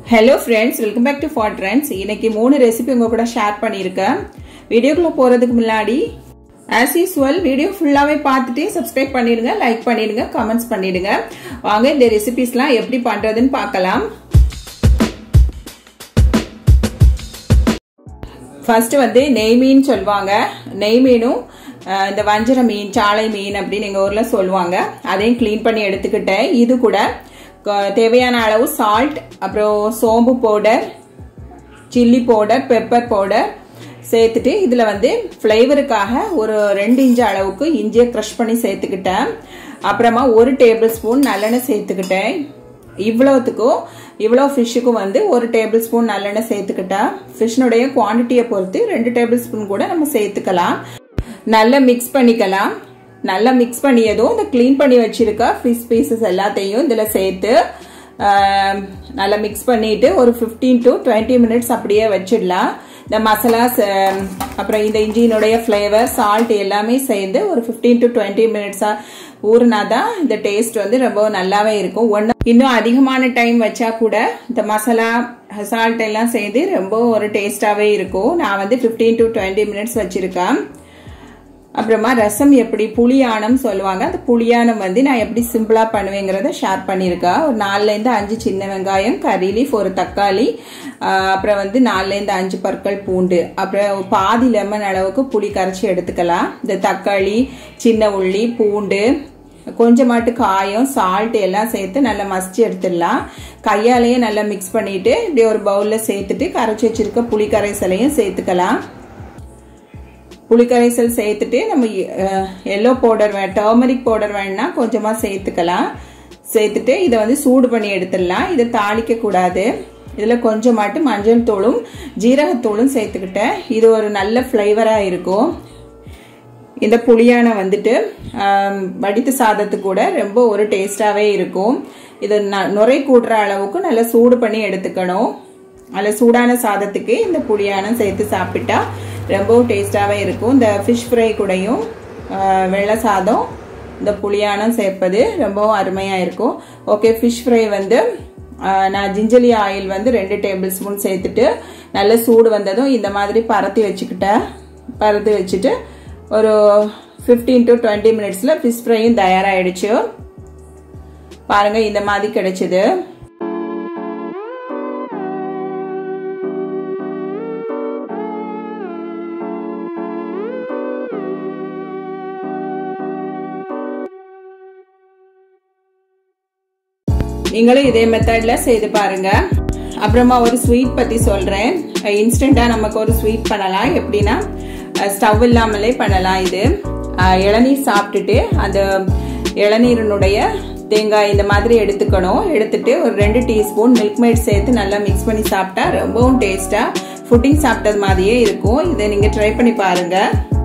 hello friends welcome back to Four Trends இன்னைக்கு மூணு recipe உங்க கூட ஷேர் பண்ணியிருக்கேன் வீடியோக்குள்ள போறதுக்கு முன்னாடி ஆஸ் யூஸ்வல் வீடியோ ஃபுல்லாவே பார்த்துட்டு சப்ஸ்கிரைப் பண்ணிடுங்க லைக் பண்ணிடுங்க கமெண்ட்ஸ் பண்ணிடுங்க வாங்க இந்த ரெசிபிஸ்லாம் எப்படி பண்றதுன்னு பார்க்கலாம் ஃபர்ஸ்ட் வந்து நெய் மீன் சொல்லுவாங்க நெய் மீனும் இந்த வஞ்சர மீன் சாலை மீன் அப்படின்னு எங்கள் ஊரில் சொல்லுவாங்க அதையும் க்ளீன் பண்ணி எடுத்துக்கிட்டேன் இது கூட தேவையான அளவு சால்ட் அப்புறம் சோம்பு powder chilli powder pepper powder சேர்த்துட்டு இதில் வந்து ஃப்ளேவருக்காக ஒரு ரெண்டு இன்ச்சு அளவுக்கு இஞ்சியை க்ரஷ் பண்ணி சேர்த்துக்கிட்டேன் அப்புறமா ஒரு டேபிள் ஸ்பூன் நல்லெண்ணெய் சேர்த்துக்கிட்டேன் இவ்வளோத்துக்கும் இவ்வளோ ஃபிஷ்ஷுக்கும் வந்து ஒரு டேபிள் ஸ்பூன் நல்லெண்ணெய் சேர்த்துக்கிட்டேன் ஃபிஷ்னுடைய குவான்டிட்டியை பொறுத்து ரெண்டு டேபிள் ஸ்பூன் கூட நம்ம சேர்த்துக்கலாம் நல்லா மிக்ஸ் பண்ணிக்கலாம் நல்லா மிக்ஸ் பண்ணியதும் இந்த க்ளீன் பண்ணி வச்சிருக்க ஃபிஷ் பீசஸ் எல்லாத்தையும் இதில் சேர்த்து நல்லா மிக்ஸ் பண்ணிட்டு ஒரு ஃபிஃப்டீன் டு டுவெண்ட்டி மினிட்ஸ் அப்படியே வச்சிடலாம் இந்த மசாலாஸ் அப்புறம் இந்த இஞ்சியினுடைய ஃப்ளேவர் சால்ட் எல்லாமே சேர்ந்து ஒரு ஃபிஃப்டீன் டு டுவெண்ட்டி மினிட்ஸாக ஊறினா தான் இந்த டேஸ்ட் வந்து ரொம்ப நல்லாவே இருக்கும் ஒன்று இன்னும் அதிகமான டைம் வச்சா கூட இந்த மசாலா சால்ட் எல்லாம் சேர்ந்து ரொம்ப ஒரு டேஸ்டாகவே இருக்கும் நான் வந்து ஃபிஃப்டீன் டு டுவெண்ட்டி மினிட்ஸ் வச்சுருக்கேன் அப்புறமா ரசம் எப்படி புளியானம் சொல்லுவாங்க அந்த புளியானம் வந்து நான் எப்படி சிம்பிளா பண்ணுவேங்கிறத ஷேர் பண்ணியிருக்கேன் ஒரு நாலுலேருந்து அஞ்சு சின்ன வெங்காயம் கறி லீஃப் ஒரு தக்காளி அப்புறம் வந்து நாலுலேருந்து அஞ்சு பற்கள் பூண்டு அப்புறம் பாதி லெமன் அளவுக்கு புளி கரைச்சி எடுத்துக்கலாம் இந்த தக்காளி சின்ன உள்ளி பூண்டு கொஞ்சமாட்டு காயம் சால்ட் எல்லாம் சேர்த்து நல்லா மசிச்சு எடுத்துடலாம் கையாலேயே நல்லா மிக்ஸ் பண்ணிட்டு இப்படி ஒரு பவுலில் சேர்த்துட்டு கரைச்சி வச்சிருக்க புளி கரைசலையும் சேர்த்துக்கலாம் புளிக்கரைசல் சேர்த்துட்டு நம்ம எல்லோ பவுடர் வே டர்மரிக் பவுடர் வேணும்னா கொஞ்சமாக சேர்த்துக்கலாம் சேர்த்துட்டு இதை வந்து சூடு பண்ணி எடுத்துடலாம் இதை தாளிக்க கூடாது இதில் கொஞ்சமாட்டு மஞ்சள் தூளும் ஜீரகத்தூளும் சேர்த்துக்கிட்டேன் இது ஒரு நல்ல ஃப்ளேவராக இருக்கும் இந்த புளியான வந்துட்டு வடித்து சாதத்து கூட ரொம்ப ஒரு டேஸ்டாகவே இருக்கும் இது நுரை கூடுற அளவுக்கு நல்லா சூடு பண்ணி எடுத்துக்கணும் அதில் சூடான சாதத்துக்கு இந்த புளியானம் சேர்த்து சாப்பிட்டா ரொம்பவும் டேஸ்டாகவே இருக்கும் இந்த ஃபிஷ் ஃப்ரை கூடையும் வெள்ளை சாதம் இந்த புளியானம் சேர்ப்பது ரொம்பவும் அருமையாக இருக்கும் ஓகே ஃபிஷ் ஃப்ரை வந்து நான் ஜிஞ்சலி ஆயில் வந்து ரெண்டு டேபிள் ஸ்பூன் சேர்த்துட்டு நல்ல சூடு வந்ததும் இந்த மாதிரி பரத்தி வச்சுக்கிட்டேன் பரத்தி வச்சுட்டு ஒரு ஃபிஃப்டீன் டு டுவெண்ட்டி மினிட்ஸில் ஃபிஷ் ஃப்ரையும் தயாராகிடுச்சு பாருங்கள் இந்த மாதிரி கிடைச்சிது நீங்களும் இதே மெத்தட்ல செய்து பாருங்க அப்புறமா ஒரு ஸ்வீட் பத்தி சொல்றேன் இன்ஸ்டண்டா நமக்கு ஒரு ஸ்வீட் பண்ணலாம் எப்படின்னா ஸ்டவ் இல்லாமலே பண்ணலாம் இது இளநீர் சாப்பிட்டுட்டு அந்த இளநீரினுடைய தேங்காய் இந்த மாதிரி எடுத்துக்கணும் எடுத்துட்டு ஒரு ரெண்டு டீஸ்பூன் மில்க் மேட் சேர்த்து நல்லா மிக்ஸ் பண்ணி சாப்பிட்டா ரொம்பவும் டேஸ்டா ஃபுட்டிங் சாப்பிட்டது மாதிரியே இருக்கும் இதை நீங்க ட்ரை பண்ணி பாருங்க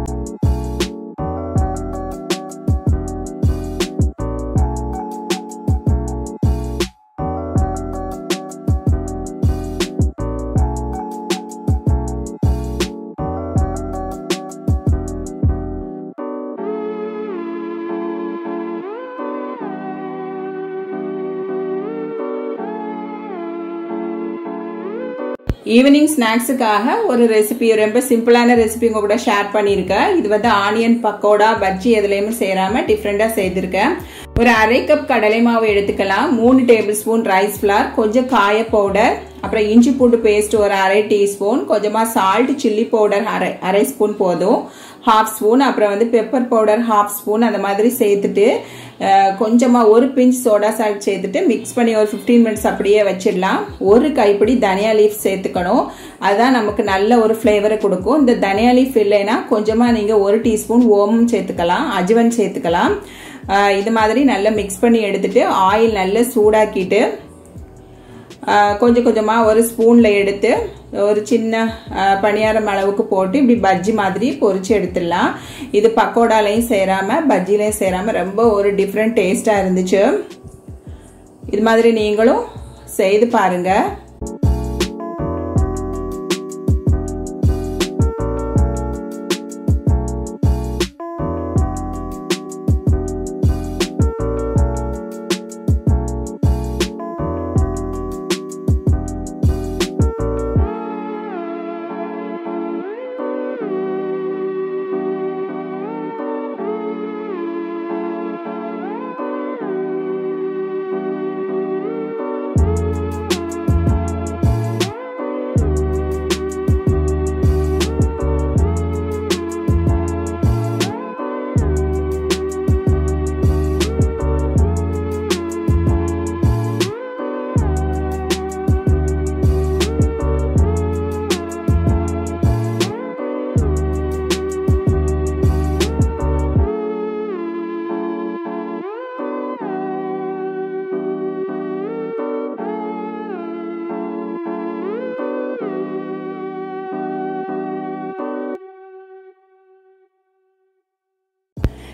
ஈவினிங் ஸ்நாக்ஸுக்காக ஒரு ரெசிபி ரொம்ப சிம்பிளான ரெசிபி உங்க கூட ஷேர் பண்ணியிருக்கேன் இது வந்து ஆனியன் பக்கோடா பஜ்ஜி எதுலையுமே சேராம டிஃப்ரெண்டா செய்திருக்கேன் ஒரு அரை கப் கடலை மாவு எடுத்துக்கலாம் மூணு டேபிள் ஸ்பூன் ரைஸ் ஃபிளார் கொஞ்சம் காய பவுடர் அப்புறம் இஞ்சி பூண்டு பேஸ்ட் ஒரு அரை டீஸ்பூன் கொஞ்சமா சால்ட் சில்லி பவுடர் அரை அரை ஸ்பூன் போதும் ஹாஃப் ஸ்பூன் அப்புறம் வந்து பெப்பர் பவுடர் ஹாஃப் ஸ்பூன் அந்த மாதிரி சேர்த்துட்டு கொஞ்சமாக ஒரு பிஞ்ச் சோடா சால்ட் சேர்த்துட்டு மிக்ஸ் பண்ணி ஒரு ஃபிஃப்டீன் மினிட்ஸ் அப்படியே வச்சிடலாம் ஒரு கைப்பிடி தனியா லீஃப் சேர்த்துக்கணும் அதுதான் நமக்கு நல்ல ஒரு ஃப்ளேவரை கொடுக்கும் இந்த தனியா லீஃப் இல்லைன்னா கொஞ்சமாக நீங்கள் ஒரு டீஸ்பூன் ஓமம் சேர்த்துக்கலாம் அஜுவன் சேர்த்துக்கலாம் இது மாதிரி நல்லா மிக்ஸ் பண்ணி எடுத்துட்டு ஆயில் நல்லா சூடாக்கிட்டு கொஞ்சம் கொஞ்சமாக ஒரு ஸ்பூனில் எடுத்து ஒரு சின்ன பணியாரம் அளவுக்கு போட்டு இப்படி பஜ்ஜி மாதிரி பொரிச்சு எடுத்துடலாம் இது பக்கோடாலையும் சேராமல் பஜ்ஜிலையும் சேராமல் ரொம்ப ஒரு டிஃப்ரெண்ட் டேஸ்டாக இருந்துச்சு இது மாதிரி நீங்களும் செய்து பாருங்கள்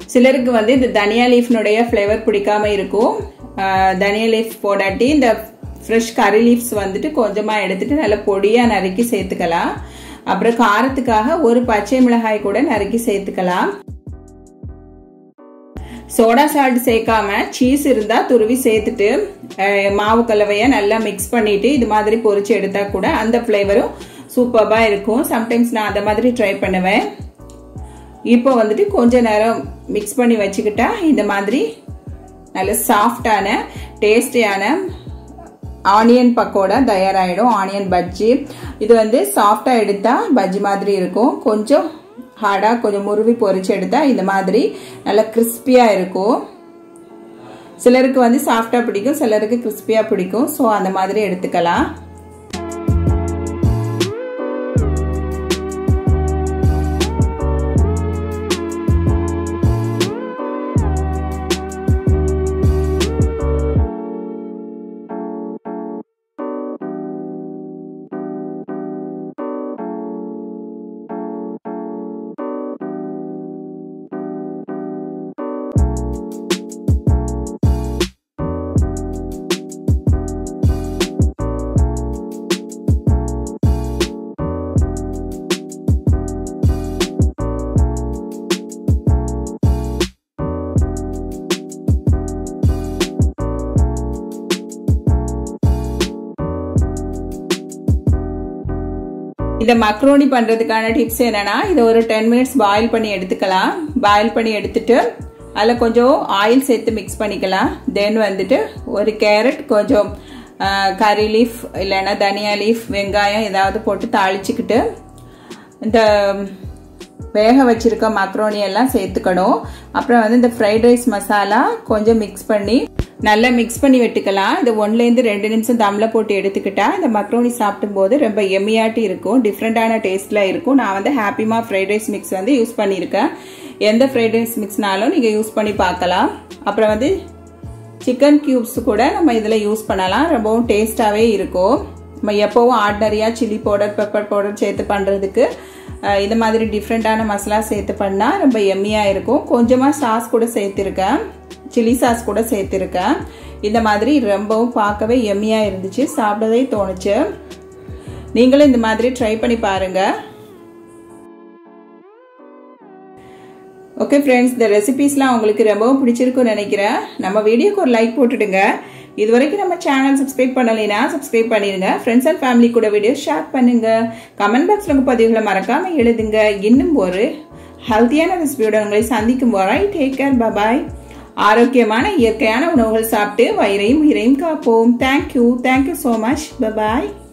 சிலருக்கு வந்து இந்த தனியா லீஃப்னுடைய ஃப்ளேவர் பிடிக்காம இருக்கும் தனியா லீஃப் போடாட்டி இந்த ஃப்ரெஷ் கறி லீஃப்ஸ் வந்துட்டு கொஞ்சமாக எடுத்துட்டு நல்லா பொடியாக நறுக்கி சேர்த்துக்கலாம் அப்புறம் காரத்துக்காக ஒரு பச்சை மிளகாய் கூட நறுக்கி சேர்த்துக்கலாம் சோடா சால்ட் சேர்க்காம சீஸ் இருந்தா துருவி சேர்த்துட்டு மாவு கலவையை நல்லா மிக்ஸ் பண்ணிட்டு இது மாதிரி பொரிச்சு எடுத்தா கூட அந்த ஃப்ளேவரும் சூப்பராக இருக்கும் சம்டைம்ஸ் நான் அந்த மாதிரி ட்ரை பண்ணுவேன் இப்போ வந்துட்டு கொஞ்ச நேரம் மிக்ஸ் பண்ணி வச்சுக்கிட்டா இந்த மாதிரி நல்ல சாஃப்டான டேஸ்டியான ஆனியன் பக்கோடா தயாராகிடும் ஆனியன் பஜ்ஜி இது வந்து சாஃப்டாக எடுத்தால் பஜ்ஜி மாதிரி இருக்கும் கொஞ்சம் ஹார்டாக கொஞ்சம் முருவி பொரிச்சு எடுத்தால் இந்த மாதிரி நல்லா கிறிஸ்பியாக இருக்கும் சிலருக்கு வந்து சாஃப்டாக பிடிக்கும் சிலருக்கு கிறிஸ்பியாக பிடிக்கும் ஸோ அந்த மாதிரி எடுத்துக்கலாம் இந்த மக்ரோனி பண்றதுக்கான டிப்ஸ் என்னன்னா இதை ஒரு டென் மினிட்ஸ் பாயில் பண்ணி எடுத்துக்கலாம் பாயில் பண்ணி எடுத்துட்டு அதில் கொஞ்சம் ஆயில் சேர்த்து மிக்ஸ் பண்ணிக்கலாம் தென் வந்துட்டு ஒரு கேரட் கொஞ்சம் கறி லீஃப் இல்லைன்னா தனியா லீஃப் வெங்காயம் ஏதாவது போட்டு தாளிச்சுக்கிட்டு இந்த வேக வச்சிருக்க மக்ரோனி எல்லாம் சேர்த்துக்கணும் அப்புறம் வந்து இந்த ஃப்ரைட் ரைஸ் மசாலா கொஞ்சம் மிக்ஸ் பண்ணி நல்லா மிக்ஸ் பண்ணி வெட்டுக்கலாம் இந்த ஒன்லேருந்து ரெண்டு நிமிஷம் தம்மில் போட்டு எடுத்துக்கிட்டா இந்த மக்ரோனி சாப்பிடும் போது ரொம்ப எம்மியாட்டி இருக்கும் டிஃப்ரெண்டான டேஸ்ட்ல இருக்கும் நான் வந்து ஹாப்பிமா ஃப்ரைட் ரைஸ் மிக்ஸ் வந்து யூஸ் பண்ணியிருக்கேன் எந்த ஃப்ரைட் ரைஸ் மிக்ஸ்னாலும் நீங்கள் யூஸ் பண்ணி பார்க்கலாம் அப்புறம் வந்து சிக்கன் கியூப்ஸ் கூட நம்ம இதில் யூஸ் பண்ணலாம் ரொம்பவும் டேஸ்டாகவே இருக்கும் நம்ம எப்போவும் ஆர்டினரியாக சில்லி பவுடர் பெப்பர் பவுடர் சேர்த்து பண்ணுறதுக்கு இந்த மாதிரி டிஃப்ரெண்ட்டான மசாலா சேர்த்து பண்ணால் ரொம்ப எம்மியாக இருக்கும் கொஞ்சமாக சாஸ் கூட சேர்த்துருக்கேன் சில்லி சாஸ் கூட சேர்த்துருக்கேன் இந்த மாதிரி ரொம்பவும் பார்க்கவே எம்மியாக இருந்துச்சு சாப்பிடவே தோணுச்சு நீங்களும் இந்த மாதிரி ட்ரை பண்ணி பாருங்கள் ஓகே ஃப்ரெண்ட்ஸ் இந்த ரெசிபீஸ்லாம் உங்களுக்கு ரொம்பவும் பிடிச்சிருக்கும்னு நினைக்கிறேன் நம்ம வீடியோக்கு ஒரு லைக் போட்டுடுங்க இது வரைக்கும் நம்ம சேனல் சப்ஸ்கிரைப் பண்ணலைன்னா சப்ஸ்கிரைப் பண்ணிடுங்க ஃப்ரெண்ட்ஸ் அண்ட் ஃபேமிலி கூட வீடியோ ஷேர் பண்ணுங்க கமெண்ட் பாக்ஸில் உங்கள் பதிவுகளை மறக்காம எழுதுங்க இன்னும் ஒரு ஹெல்த்தியான ரெசிபியோட உங்களை சந்திக்கும் வரை டேக் கேர் பபாய் ஆரோக்கியமான இயற்கையான உணவுகள் சாப்பிட்டு வயிறையும் உயிரையும் காப்போம் thank you thank you so much bye bye